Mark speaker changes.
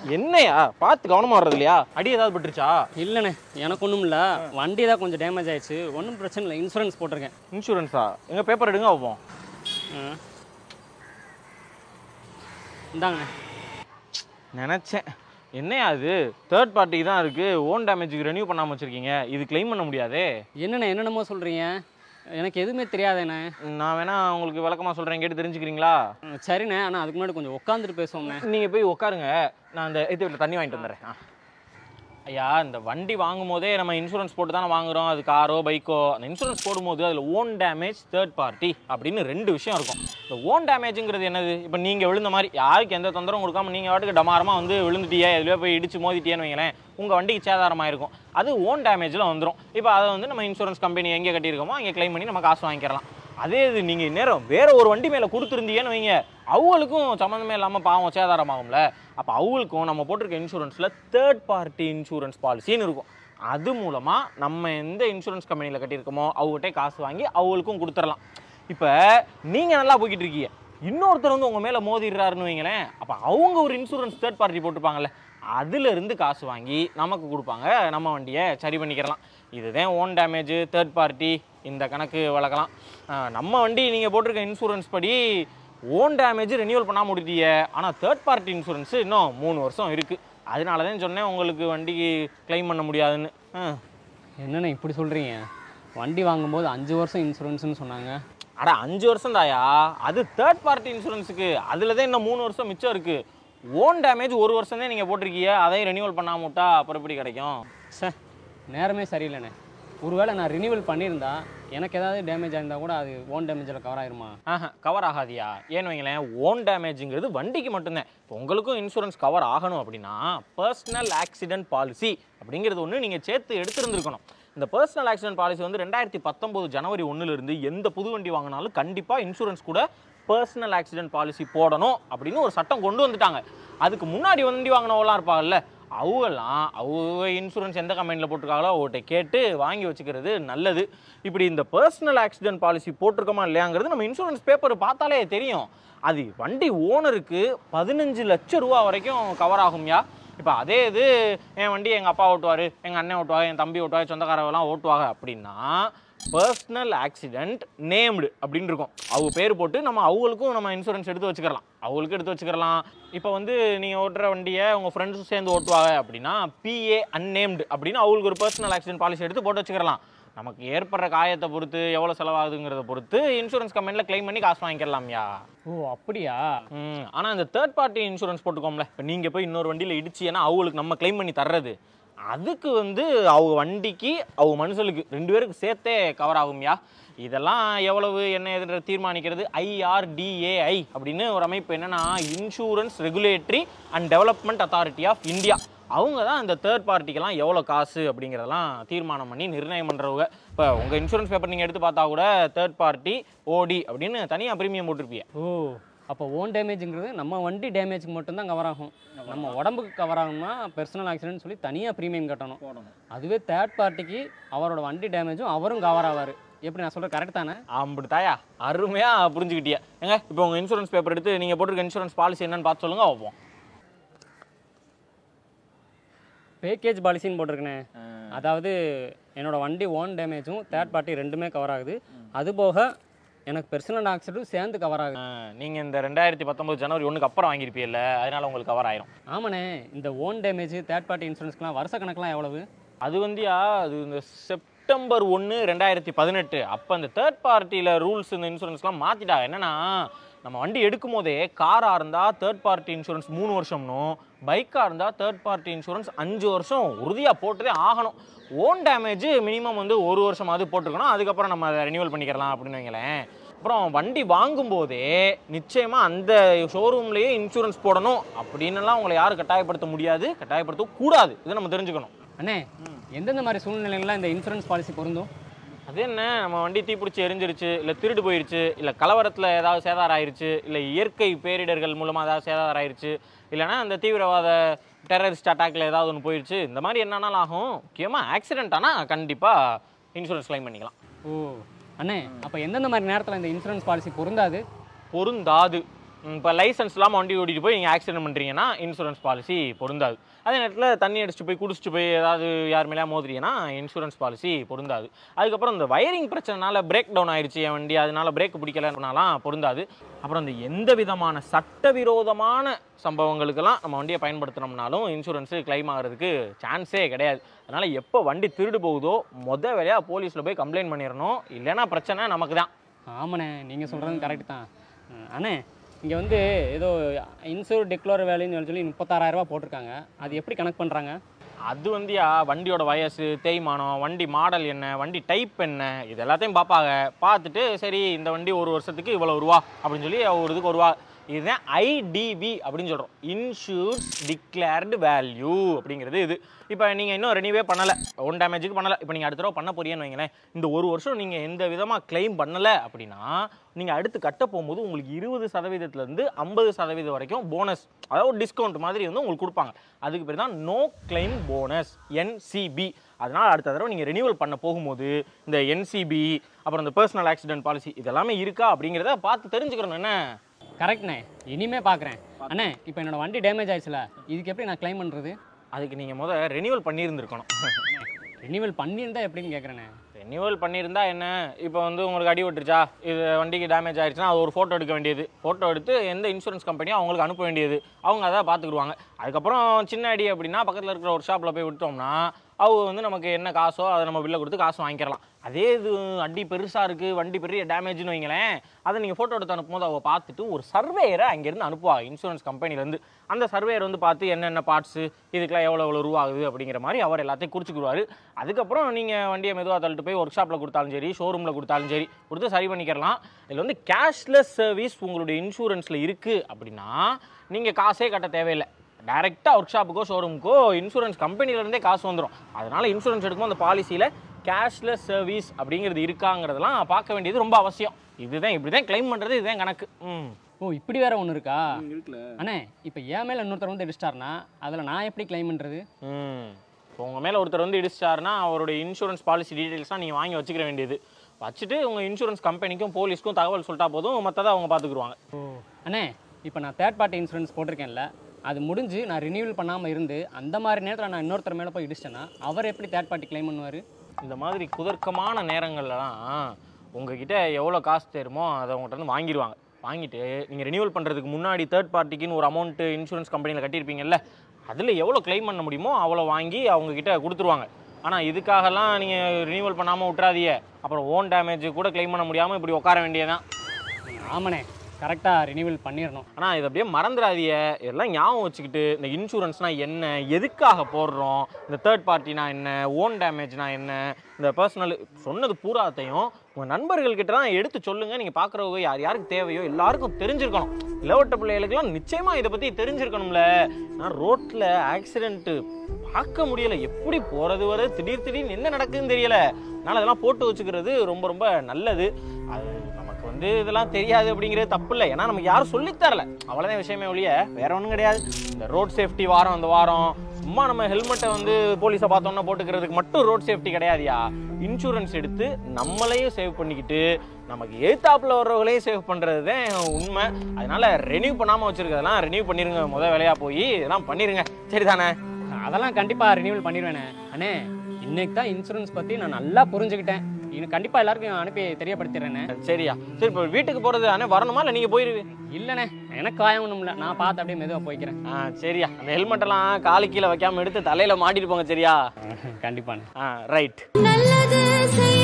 Speaker 1: என்னையா பார்த்து கவனமா வர்றது இல்லையா அடி ஏதாவது பட்டுருச்சா
Speaker 2: இல்லைண்ணே எனக்கு ஒன்றும் இல்லை வண்டி தான் கொஞ்சம் டேமேஜ் ஆயிடுச்சு ஒன்றும் பிரச்சனை இல்லை இன்சூரன்ஸ் போட்டிருக்கேன்
Speaker 1: இன்சூரன்ஸா எங்க பேப்பர் எடுங்க வைப்போம்
Speaker 2: ஆ. இந்தாங்கண்ணே
Speaker 1: நினச்சேன் என்னையா அது தேர்ட் பார்ட்டி தான் இருக்கு ஓன் டேமேஜுக்கு ரெனியூ பண்ணாம வச்சிருக்கீங்க இது கிளைம் பண்ண முடியாதே
Speaker 2: என்னண்ணே என்னென்னமோ சொல்கிறீங்க எனக்கு எதுவுமே தெரியாதேண்ணே
Speaker 1: நான் வேணா உங்களுக்கு விளக்கமா சொல்றேன் கேட்டு தெரிஞ்சுக்கிறீங்களா
Speaker 2: ம், சரிண்ணே ஆனால் அதுக்கு முன்னாடி கொஞ்சம் உட்காந்துட்டு பேசுவோம்ண்ணே
Speaker 1: நீங்க போய் உட்காருங்க நான் அந்த இது வீட்டில் தண்ணி வாங்கிட்டு வந்துடுறேன் ஆ. ஐயா இந்த வண்டி வாங்கும் போதே நம்ம இன்சூரன்ஸ் போட்டு தானே வாங்குறோம் அது காரோ பைக்கோ அந்த இன்சூரன்ஸ் போடும்போது அதில் ஓன் டேமேஜ் தேர்ட் பார்ட்டி அப்படின்னு ரெண்டு விஷயம் இருக்கும் இந்த ஓன் டேமேஜுங்கிறது என்னது இப்போ நீங்கள் விழுந்த மாதிரி யாருக்கு எந்த தொந்தரவும் கொடுக்காம நீங்கள் வாட்டுக்கு டமாரமாக வந்து விழுந்துட்டியே எதுலையோ போய் இடிச்சு மோதிட்டியேன்னு வைங்களேன் உங்கள் வண்டிக்கு சேதாரமாக இருக்கும் அது ஓன் டேமேஜில் வந்துடும் இப்போ அதை வந்து நம்ம இன்சூரன்ஸ் கம்பெனி எங்கே கட்டியிருக்கோமோ அங்கே க்ளைம் பண்ணி நம்ம காசு வாங்கிக்கிறலாம் அதே இது நீங்கள் நேரம் வேற ஒரு வண்டி மேலே கொடுத்துருந்தீங்கன்னு வைங்க அவங்களுக்கும் சம்மந்தமே இல்லாமல் பாவம் சேதாரமாகும்ல அப்போ அவங்களுக்கும் நம்ம போட்டிருக்க இன்சூரன்ஸில் தேர்ட் பார்ட்டி இன்சூரன்ஸ் பாலிசின்னு இருக்கும் அது மூலமாக நம்ம எந்த இன்சூரன்ஸ் கம்பெனியில் கட்டியிருக்கோமோ அவங்ககிட்ட காசு வாங்கி அவங்களுக்கும் கொடுத்துடலாம் இப்போ நீங்கள் நல்லா போய்கிட்டு இருக்கீங்க இன்னொருத்தர் வந்து உங்கள் மேலே மோதிடுறாருன்னு வைங்களேன் அப்போ அவங்க ஒரு இன்சூரன்ஸ் தேர்ட் பார்ட்டி போட்டிருப்பாங்கல்ல அதுலேருந்து காசு வாங்கி நமக்கு கொடுப்பாங்க நம்ம வண்டியை சரி பண்ணிக்கிறலாம் இதுதான் ஓன் டேமேஜ் தேர்ட் பார்ட்டி இந்த கணக்கு வளர்க்கலாம் ஆஹ் நம்ம வண்டி நீங்கள் போட்டிருக்க இன்சூரன்ஸ் படி ஓன் டேமேஜ் ரெனியூவல் பண்ணாம முடித்தீங்க ஆனால் தேர்ட் பார்ட்டி இன்சூரன்ஸ் இன்னும் மூணு வருஷம் இருக்குது அதனால தான் சொன்னேன் உங்களுக்கு வண்டிக்கு க்ளைம் பண்ண முடியாதுன்னு ஆ.
Speaker 2: என்னண்ணே இப்படி சொல்கிறீங்க வண்டி வாங்கும்போது அஞ்சு வருஷம் இன்சூரன்ஸ்னு சொன்னாங்க
Speaker 1: அட அஞ்சு வருஷம் தாயா அது தேர்ட் பார்ட்டி இன்சூரன்ஸுக்கு அதில் தான் இன்னும் மூணு வருஷம் மிச்சம் இருக்குது ஓன் டேமேஜ் ஒரு வருஷம் தான் நீங்கள் போட்டிருக்கீங்க அதையும் ரெனியூவல் பண்ணாம விட்டா அப்புறம் எப்படி கிடைக்கும்
Speaker 2: சே நேரமே சரியில்லைண்ணே ஒருவேளை நான் ரினியூவல் பண்ணியிருந்தா எனக்கு ஏதாவது டேமேஜ் ஆயிருந்தா கூட அது ஓன் டேமேஜில் கவர் ஆயிருமா
Speaker 1: ஆஹா கவர் ஆகாதியா ஏன்னு வைங்களேன் ஓன் டேமேஜுங்கிறது வண்டிக்கு மட்டும்தான் இப்போ உங்களுக்கும் இன்சூரன்ஸ் கவர் ஆகணும் அப்படின்னா பர்சனல் ஆக்சிடென்ட் பாலிசி அப்படிங்கிறது ஒன்று நீங்கள் சேர்த்து எடுத்திருந்திருக்கணும் இந்த பர்சனல் ஆக்சிடென்ட் பாலிசி வந்து ரெண்டாயிரத்தி பத்தொம்போது ஜனவரி ஒன்றுலேருந்து எந்த புது வண்டி வாங்கினாலும் கண்டிப்பாக இன்சூரன்ஸ் கூட பர்சனல் ஆக்சிடென்ட் பாலிசி போடணும் அப்படின்னு ஒரு சட்டம் கொண்டு வந்துட்டாங்க அதுக்கு முன்னாடி வண்டி வாங்கினவங்களாம் இருப்பாங்கல்ல அவங்கெல்லாம் அவங்க இன்சூரன்ஸ் எந்த கம்பெனியில் போட்டிருக்காங்களோ அவங்கள்ட்ட கேட்டு வாங்கி வச்சுக்கிறது நல்லது இப்படி இந்த பர்சனல் ஆக்சிடென்ட் பாலிசி போட்டிருக்கோமா இல்லையாங்கிறது நம்ம இன்சூரன்ஸ் பேப்பர் பார்த்தாலே தெரியும் அது வண்டி ஓனருக்கு பதினஞ்சு லட்சம் ரூபா வரைக்கும் கவர் ஆகும்யா இப்போ அதே இது என் வண்டி எங்கள் அப்பா ஓட்டுவார் எங்கள் அண்ணன் ஓட்டுவாங்க என் தம்பி ஓட்டுவாங்க சொந்தக்காரவெல்லாம் ஓட்டுவாங்க அப்படின்னா பர்சனல் ஆக்சிடென்ட் நேம்டு அப்படின்னு இருக்கும் அவங்க பேர் போட்டு நம்ம அவங்களுக்கும் நம்ம இன்சூரன்ஸ் எடுத்து வச்சுக்கலாம் அவங்களுக்கு எடுத்து வச்சுக்கலாம் இப்போ வந்து நீங்கள் ஓட்டுற வண்டியை உங்கள் ஃப்ரெண்ட்ஸும் சேர்ந்து ஓட்டுவாங்க அப்படின்னா பிஏ அன்னேம்டு அப்படின்னு அவங்களுக்கு ஒரு பர்சனல் ஆக்சிடென்ட் பாலிசி எடுத்து போட்டு வச்சுக்கலாம் நமக்கு ஏற்படுற காயத்தை பொறுத்து எவ்வளோ செலவாகுதுங்கிறத பொறுத்து இன்சூரன்ஸ் கம்பெனியில் க்ளைம் பண்ணி காசு வாங்கிக்கலாம்யா
Speaker 2: ஓ அப்படியா
Speaker 1: ம் ஆனால் இந்த தேர்ட் பார்ட்டி இன்சூரன்ஸ் போட்டுக்கோம்ல இப்போ நீங்கள் போய் இன்னொரு வண்டியில் இடிச்சிங்கன்னா அவங்களுக்கு நம்ம க்ளைம் பண்ணி தர்றது அதுக்கு வந்து அவங்க வண்டிக்கு அவங்க மனுஷனுக்கு ரெண்டு பேருக்கு சேர்த்தே கவர் ஆகும்யா இதெல்லாம் எவ்வளவு என்ன எதுன்ற தீர்மானிக்கிறது ஐஆர்டிஏஐ அப்படின்னு ஒரு அமைப்பு என்னன்னா insurance regulatory and development authority of India அவங்க தான் இந்த தேர்ட் பார்ட்டிக்கெல்லாம் எவ்வளோ காசு அப்படிங்கிறதெல்லாம் தீர்மானம் பண்ணி நிர்ணயம் பண்ணுறவங்க இப்போ உங்கள் இன்சூரன்ஸ் பேப்பர் நீங்கள் எடுத்து பார்த்தா கூட தேர்ட் பார்ட்டி ஓடி அப்படின்னு தனியாக ப்ரீமியம் போட்டிருப்பீங்க
Speaker 2: ஓ அப்போ ஓன் டேமேஜுங்கிறது நம்ம வண்டி டேமேஜுக்கு மட்டும்தான் கவர் ஆகும் நம்ம உடம்புக்கு கவர் ஆகும்னா பர்சனல் ஆக்சிடென்ட் சொல்லி தனியாக ப்ரீமியம் கட்டணும் அதுவே தேர்ட் பார்ட்டிக்கு அவரோட வண்டி டேமேஜும் அவரும் கவர் ஆவார் எப்படி நான் சொல்கிறது கரெக்ட் தானே
Speaker 1: அப்படி தாயா அருமையாக புரிஞ்சுக்கிட்டிய ஏங்க இப்போ உங்கள் இன்சூரன்ஸ் பேப்பர் எடுத்து நீங்கள் போட்டிருக்க இன்சூரன்ஸ் பாலிசி என்னன்னு பார்த்து சொல்லுங்க வைப்போம்
Speaker 2: பேக்கேஜ் பாலிசின்னு போட்டிருக்கேனே அதாவது என்னோட வண்டி ஓன் டேமேஜும் தேர்ட் பார்ட்டி ரெண்டுமே கவர் ஆகுது அது போக எனக்கு பர்சனல் ஆக்சிடென்ட்டும் சேர்ந்து கவர் ஆகுது
Speaker 1: நீங்கள் இந்த ரெண்டாயிரத்தி பத்தொம்பது ஜனவரி ஒன்றுக்கு அப்புறம் வாங்கியிருப்பீல்ல அதனால உங்களுக்கு கவர் ஆயிரும்
Speaker 2: ஆமாண்ணே இந்த ஓன் டேமேஜ் தேர்ட் பார்ட்டி இன்சூரன்ஸ்க்குலாம் வருஷ கணக்கெலாம் எவ்வளவு
Speaker 1: அது வந்துயா அது இந்த செப்டம்பர் ஒன்று ரெண்டாயிரத்தி பதினெட்டு அப்போ அந்த தேர்ட் பார்ட்டியில் ரூல்ஸ் இந்த இன்சூரன்ஸ்லாம் மாற்றிட்டாங்க என்னன்னா நம்ம வண்டி எடுக்கும் போதே காராக இருந்தால் தேர்ட் பார்ட்டி இன்சூரன்ஸ் மூணு வருஷம்னும் பைக்காக இருந்தால் தேர்ட் பார்ட்டி இன்சூரன்ஸ் அஞ்சு வருஷம் உறுதியாக போட்டதே ஆகணும் ஓன் டேமேஜ் மினிமம் வந்து ஒரு வருஷமாவது போட்டிருக்கணும் அதுக்கப்புறம் நம்ம அதை ரெனியூவல் பண்ணிக்கலாம் அப்படின்னு வைங்களேன் அப்புறம் வண்டி வாங்கும்போதே நிச்சயமாக அந்த ஷோரூம்லேயே இன்சூரன்ஸ் போடணும் அப்படின்னுலாம் உங்களை யாரும் கட்டாயப்படுத்த முடியாது கட்டாயப்படுத்த கூடாது இதை நம்ம தெரிஞ்சுக்கணும்
Speaker 2: அண்ணே எந்தெந்த மாதிரி சூழ்நிலைகள்லாம் இந்த இன்சூரன்ஸ் பாலிசி பொருந்தும்
Speaker 1: அது என்ன நம்ம வண்டி தீப்பிடிச்சி எரிஞ்சிருச்சு இல்லை திருடு போயிருச்சு இல்லை கலவரத்தில் ஏதாவது சேதாரம் ஆயிருச்சு இல்லை இயற்கை பேரிடர்கள் மூலமாக ஏதாவது சேதாரம் ஆயிருச்சு இல்லைன்னா அந்த தீவிரவாத டெரரிஸ்ட் அட்டாக்ல ஏதாவது ஒன்று போயிருச்சு இந்த மாதிரி என்னன்னாலும் ஆகும் முக்கியமாக ஆக்சிடென்ட் ஆனால் கண்டிப்பாக இன்சூரன்ஸ் கிளைம் பண்ணிக்கலாம்
Speaker 2: ஓ அண்ணே அப்போ எந்தெந்த மாதிரி நேரத்தில் இந்த இன்சூரன்ஸ் பாலிசி பொருந்தாது
Speaker 1: பொருந்தாது இப்போ லைசன்ஸ் இல்லாமல் வண்டி ஓட்டிட்டு போய் நீங்கள் ஆக்சிடென்ட் பண்ணுறீங்கன்னா இன்சூரன்ஸ் பாலிசி பொருந்தாது அதே நேரத்தில் தண்ணி அடிச்சுட்டு போய் குடிச்சிட்டு போய் ஏதாவது யார் மேலேயா மோதுறீங்கன்னா இன்சூரன்ஸ் பாலிசி பொருந்தாது அதுக்கப்புறம் இந்த வயரிங் பிரச்சனைனால பிரேக் டவுன் ஆயிடுச்சு என் வண்டி அதனால பிரேக் பிடிக்கலனாலாம் பொருந்தாது அப்புறம் இந்த எந்த விதமான சட்டவிரோதமான சம்பவங்களுக்கெல்லாம் நம்ம வண்டியை பயன்படுத்தினோம்னாலும் இன்சூரன்ஸு கிளைம் ஆகிறதுக்கு சான்ஸே கிடையாது அதனால் எப்போ வண்டி திருடு போகுதோ மொத வேலையாக போலீஸில் போய் கம்ப்ளைண்ட் பண்ணிடணும் இல்லைன்னா பிரச்சனை நமக்கு தான்
Speaker 2: ஆமாண்ணே நீங்கள் சொல்கிறது கரெக்ட் தான் ம், அண்ணே இங்கே வந்து ஏதோ இன்சூர் டிக்ளோர் வேலைன்னு சொல்லி முப்பத்தாறாயிரரூபா போட்டிருக்காங்க அது எப்படி கணக்கு பண்ணுறாங்க
Speaker 1: அது வந்துயா வண்டியோட வயசு தேய்மானம் வண்டி மாடல் என்ன வண்டி டைப் என்ன இது எல்லாத்தையும் பார்ப்பாங்க பார்த்துட்டு சரி இந்த வண்டி ஒரு வருஷத்துக்கு இவ்வளோ ரூபா அப்படின்னு சொல்லி ஒரு இதுக்கு ஒரு ரூபா இதுதான் ஐடிவி அப்படின்னு சொல்கிறோம் இன்சூர்ஸ் டிக்ளேர்டு வேல்யூ அப்படிங்கிறது இது இப்போ நீங்கள் இன்னும் ரெனிவே பண்ணலை ஒன் டேமேஜுக்கு பண்ணலை இப்போ நீங்கள் அடுத்த தடவை பண்ண போறீங்கன்னு வைங்களேன் இந்த ஒரு வருஷம் நீங்கள் எந்த விதமாக claim பண்ணலை அப்படின்னா நீங்கள் அடுத்து கட்ட போகும்போது உங்களுக்கு இருபது சதவீதத்துலேருந்து ஐம்பது சதவீதம் வரைக்கும் போனஸ் அதாவது டிஸ்கவுண்ட் மாதிரி வந்து உங்களுக்கு கொடுப்பாங்க அதுக்கு பேர் தான் நோ கிளைம் போனஸ் என்சிபி அதனால் அடுத்த தடவை நீங்கள் ரெனியூவல் பண்ண போகும்போது இந்த என்சிபி அப்புறம் இந்த பர்சனல் ஆக்சிடென்ட் பாலிசி இதெல்லாமே இருக்கா அப்படிங்கிறத பார்த்து தெரிஞ்சுக்கிறோம் என்ன
Speaker 2: கரெக்ட்ண்ணே இனிமே பார்க்குறேன் அண்ணே இப்போ என்னோட வண்டி டேமேஜ் ஆயிடுச்சுல இதுக்கு எப்படி நான் க்ளைம் பண்ணுறது
Speaker 1: அதுக்கு நீங்கள் முத ரெனியூவல் பண்ணியிருந்திருக்கணும்
Speaker 2: ரினியூவல் பண்ணியிருந்தா எப்படின்னு கேட்குறேண்ணே
Speaker 1: ரெனியூவல் பண்ணியிருந்தா என்ன இப்போ வந்து உங்களுக்கு அடி விட்டுருச்சா இது வண்டிக்கு டேமேஜ் ஆயிடுச்சுன்னா அது ஒரு ஃபோட்டோ எடுக்க வேண்டியது ஃபோட்டோ எடுத்து எந்த இன்சூரன்ஸ் கம்பெனியோ அவங்களுக்கு அனுப்ப வேண்டியது அவங்க அதை பார்த்துக்குருவாங்க அதுக்கப்புறம் சின்ன அடி அப்படின்னா பக்கத்தில் இருக்கிற ஒரு ஷாப்பில் போய் விட்டோம்னா அவங்க வந்து நமக்கு என்ன காசோ அதை நம்ம பில்லை கொடுத்து காசு வாங்கிக்கிறலாம் அதே இது அடி பெருசாக இருக்குது வண்டி பெரிய டேமேஜ்னு வைங்களேன் அதை நீங்கள் ஃபோட்டோ எடுத்து அனுப்பும்போது அவங்க பார்த்துட்டு ஒரு சர்வேயரை அங்கேருந்து அனுப்புவாங்க இன்சூரன்ஸ் கம்பெனிலேருந்து அந்த சர்வேயர் வந்து பார்த்து என்னென்ன பார்ட்ஸு இதுக்கெல்லாம் எவ்வளோ எவ்வளோ ரூபா ஆகுது அப்படிங்கிற மாதிரி அவர் எல்லாத்தையும் குறிச்சிக்குவார் அதுக்கப்புறம் நீங்கள் வண்டியை மெதுவாக தள்ளிட்டு போய் ஒர்க் ஷாப்பில் கொடுத்தாலும் சரி ஷோரூமில் கொடுத்தாலும் சரி கொடுத்து சரி பண்ணிக்கிறலாம் இதில் வந்து கேஷ்லெஸ் சர்வீஸ் உங்களுடைய இன்சூரன்ஸில் இருக்குது அப்படின்னா நீங்கள் காசே கட்ட தேவையில்லை டைரெக்டாக ஒர்க் ஷாப்புக்கோ ஷோரூமுக்கோ இன்சூரன்ஸ் கம்பெனிலேருந்தே காசு வந்துடும் அதனால் இன்சூரன்ஸ் எடுக்கும்போது அந்த பாலிசியில் கேஷ்லெஸ் சர்வீஸ் அப்படிங்கிறது இருக்காங்கிறதெல்லாம் பார்க்க வேண்டியது ரொம்ப அவசியம் இதுதான் இப்படி தான் கிளைம் பண்ணுறது இதுதான் கணக்கு ம்
Speaker 2: ஓ இப்படி வேற ஒன்று இருக்கா
Speaker 3: இருக்குல்ல
Speaker 2: அண்ணே இப்போ என் மேலே இன்னொருத்தர் வந்து இடிச்சிட்டாருனா அதில் நான் எப்படி க்ளைம் பண்ணுறது
Speaker 1: ம் இப்போ உங்கள் மேலே ஒருத்தர் வந்து இடிச்சிட்டாருன்னா அவருடைய இன்சூரன்ஸ் பாலிசி டீட்டெயில்ஸ்லாம் நீங்கள் வாங்கி வச்சுக்கிற வேண்டியது வச்சுட்டு உங்கள் இன்சூரன்ஸ் கம்பெனிக்கும் போலீஸ்க்கும் தகவல் சொல்லிட்டா போதும் மற்றதை அவங்க பார்த்துக்குருவாங்க
Speaker 2: ஓ அண்ணே இப்போ நான் தேர்ட் பார்ட்டி இன்சூரன்ஸ் போட்டிருக்கேன்ல அது முடிஞ்சு நான் ரினியூவல் பண்ணாமல் இருந்து அந்த மாதிரி நேரத்தில் நான் இன்னொருத்தர் மேலே போய் இடிச்சிட்டேன்னா அவர் எப்படி தேர்ட் பார்ட்டி க்ளைம் பண்ணுவார்
Speaker 1: இந்த மாதிரி குதர்க்கமான நேரங்கள்லாம் உங்ககிட்ட எவ்வளோ காசு தேருமோ அதை உங்கள்கிட்ட இருந்து வாங்கிடுவாங்க வாங்கிட்டு நீங்கள் ரெனியூவல் பண்ணுறதுக்கு முன்னாடி தேர்ட் பார்ட்டிக்குன்னு ஒரு அமௌண்ட்டு இன்சூரன்ஸ் கம்பெனியில் கட்டியிருப்பீங்கல்ல அதில் எவ்வளோ க்ளைம் பண்ண முடியுமோ அவ்வளோ வாங்கி அவங்கக்கிட்ட கொடுத்துருவாங்க ஆனால் இதுக்காகலாம் நீங்கள் ரினியூவல் பண்ணாமல் விட்றாதீங்க அப்புறம் ஓன் டேமேஜ் கூட க்ளைம் பண்ண முடியாமல் இப்படி உட்கார வேண்டியதான்
Speaker 2: ஆமாண்ணே கரெக்டாக ரினியூவல் பண்ணிடணும்
Speaker 1: ஆனால் இதை அப்படியே மறந்துடாதீங்க இதெல்லாம் ஞாபகம் வச்சுக்கிட்டு இந்த இன்சூரன்ஸ்னால் என்ன எதுக்காக போடுறோம் இந்த தேர்ட் பார்ட்டினா என்ன ஓன் டேமேஜ்னா என்ன இந்த பர்சனல் சொன்னது பூராத்தையும் உங்கள் நண்பர்கள்கிட்ட தான் எடுத்து சொல்லுங்கள் நீங்கள் பார்க்குறவங்க யார் யாருக்கு தேவையோ எல்லாருக்கும் தெரிஞ்சிருக்கணும் இளவட்ட பிள்ளைகளுக்கெல்லாம் நிச்சயமாக இதை பற்றி தெரிஞ்சிருக்கணும்ல நான் ரோட்டில் ஆக்சிடென்ட்டு பார்க்க முடியல எப்படி போகிறது வர திடீர் திடீர்னு என்ன நடக்குதுன்னு தெரியல அதனால் அதெல்லாம் போட்டு வச்சுக்கிறது ரொம்ப ரொம்ப நல்லது அது நமக்கு வந்து இதெல்லாம் தெரியாது அப்படிங்கிறது தப்பு இல்லை ஏன்னா நமக்கு யாரும் சொல்லித் தரல அவ்வளோதான் விஷயமே ஒழிய வேற ஒன்றும் கிடையாது இந்த ரோட் சேஃப்டி வாரம் அந்த வாரம் சும்மா நம்ம ஹெல்மெட்டை வந்து போலீஸை பார்த்தோன்னா போட்டுக்கிறதுக்கு மட்டும் ரோட் சேஃப்டி கிடையாதுயா இன்சூரன்ஸ் எடுத்து நம்மளையும் சேவ் பண்ணிக்கிட்டு நமக்கு எதிர்த்தாப்புல வர்றவங்களையும் சேவ் பண்ணுறது தான் உண்மை அதனால ரெனியூ பண்ணாமல் வச்சிருக்கிறதெல்லாம் ரெனியூ பண்ணிருங்க முத வேலையாக போய் இதெல்லாம் பண்ணிருங்க சரிதானே
Speaker 2: அதெல்லாம் கண்டிப்பாக ரினியூவல் பண்ணிடுவேண்ணே அண்ணே இன்னைக்கு தான் இன்சூரன்ஸ் பற்றி நான் நல்லா புரிஞ்சுக்கிட்டேன் இன்னும் கண்டிப்பாக எல்லாருக்கும் அனுப்பி தெரியப்படுத்திடுறேண்ணே
Speaker 1: சரியா சரி இப்போ வீட்டுக்கு போகிறது அண்ணே வரணுமா இல்லை நீங்கள் போயிருவீங்க
Speaker 2: இல்லைண்ணே எனக்கு காயம் ஒன்றும் இல்லை நான் பார்த்து அப்படியே மெதுவாக போய்க்கிறேன்
Speaker 1: ஆ சரியா அந்த ஹெல்மெட்டெல்லாம் காலு கீழே வைக்காம எடுத்து தலையில மாட்டிட்டு போங்க சரியா
Speaker 2: கண்டிப்பாண்ணே
Speaker 1: ஆ ரைட்
Speaker 4: நல்லது செய்